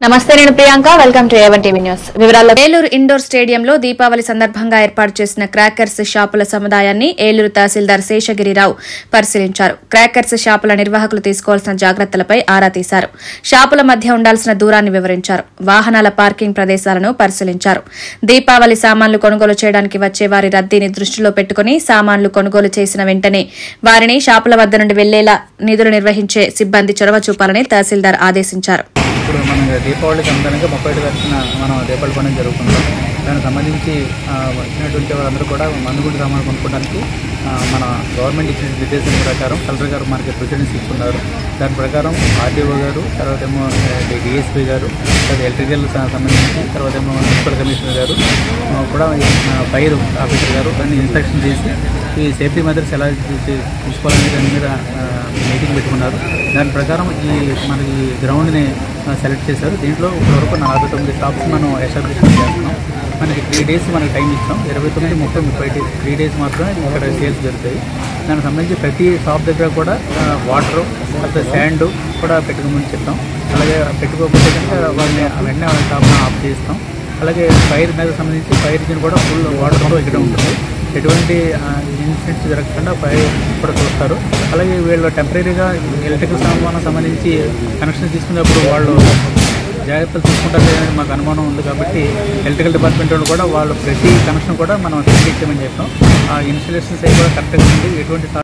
నమస్తే నేను Priyanka welcome to A one TV news వివరాల్లో ఏలూరు ఇండోర్ స్టేడియంలో దీపావళి సందర్భంగా ఏర్పాటు చేసిన క్రాకర్స్ షాపుల సముదాయాన్ని ఏలూరు తహసీల్దార్ శేషగిరిరావు పరిశీలించారు క్రాకర్స్ షాపుల నిర్వాహకులు తీసుకోవాల్సిన జాగ్రత్తలపై ఆరా తీశారు షాపుల మధ్య ఉండాల్సిన దూరాన్ని వివరించారు వాహనాల పార్కింగ్ ప్రదేశాలను పరిశీలించారు దీపావళి సామాన్లు కొనుగోలు చేయడానికి వచ్చే వారి రద్దీని దృష్టిలో పెట్టుకుని సామాన్లు కొనుగోలు చేసిన వెంటనే వారిని షాపుల వద్ద నుండి వెళ్లేలా నిధులు నిర్వహించే సిబ్బంది చొరవ చూపాలని తహసీల్దార్ ఆదేశించారు ఇప్పుడు మనం దీపావళి సందర్భంగా ముప్పై ఐదు తారీఖున మనం దీపావళి పండుగ జరుగుతుంది దానికి సంబంధించి ఆ, వచ్చినటువంటి వారందరూ కూడా మందుగుండు సామాన్లు కొనుక్కోవడానికి ఆ, మన గవర్నమెంట్ ఇచ్చిన నిర్దేశం ప్రకారం కలెక్టర్ గారు మనకి ప్రొసీడింగ్స్ ఇస్తున్నారు దాని ప్రకారం ఆర్డీఓ గారు తర్వాత ఏమో డిఎస్పీ గారు తర్వాత ఎలక్ట్రికల్ సంబంధించి తర్వాత ఏమో మున్సిపల్ కమిషనర్ గారు ఆ, కూడా ఈ, ఆ, ఫైర్ ఆఫీసర్ గారు దాన్ని ఇన్స్పెక్షన్ చేసి ఈ సేఫ్టీ మెథడ్స్ ఎలా తీ- తీ- తీసుకోవాలనే దాని మీద ఆ, మీటింగ్ పెట్టుకున్నారు దాని ప్రకారం ఈ మనకి గ్రౌండ్ని సెలెక్ట్ చేశారు దీంట్లో ఇప్పటివరకు నలభై తొమ్మిది షాప్స్ మనం ఎస్టాబ్లిష్మెంట్ చేస్తున్నాం మనకి త్రీ డేస్ మనకి టైం ఇస్తాం ఇరవై తొమ్మిది ముప్పై ముప్పై డేస్ త్రీ డేస్ మాత్రమే ఇక్కడ సేల్స్ జరుగుతాయి దానికి సంబంధించి ప్రతి షాప్ దగ్గర కూడా వాటర్ తర్వాత శాండ్ కూడా పెట్టుకోమని చెప్తాం అలాగే పెట్టుకోకపోతే కనుక వాళ్ళని వెంటనే వాళ్ళ షాప్ని ఆఫ్ చేస్తాం అలాగే ఫైర్ మీద సంబంధించి ఫైర్ ఇంజిన్ కూడా ఫుల్ వాటర్తో ఇక్కడ ఉంటుంది ఎటువంటి ఇన్సిడెంట్స్ జరగకుండా ఫైర్ కూడా చూస్తారు అలాగే వీళ్ళు టెంపరీగా ఎలక్ట్రికల్ సామానం సంబంధించి కనెక్షన్ తీసుకున్నప్పుడు వాళ్ళు జాగ్రత్తలు తీసుకుంటారని మాకు అనుమానం ఉంది కాబట్టి ఎలక్ట్రికల్ డిపార్ట్మెంట్ వాళ్ళు కూడా వాళ్ళు ప్రతి కనెక్షన్ కూడా మనం ఇచ్చామని చెప్పాం ఆ ఇన్స్టలేషన్స్ అవి కూడా కరెక్ట్గా ఉంది ఎటువంటి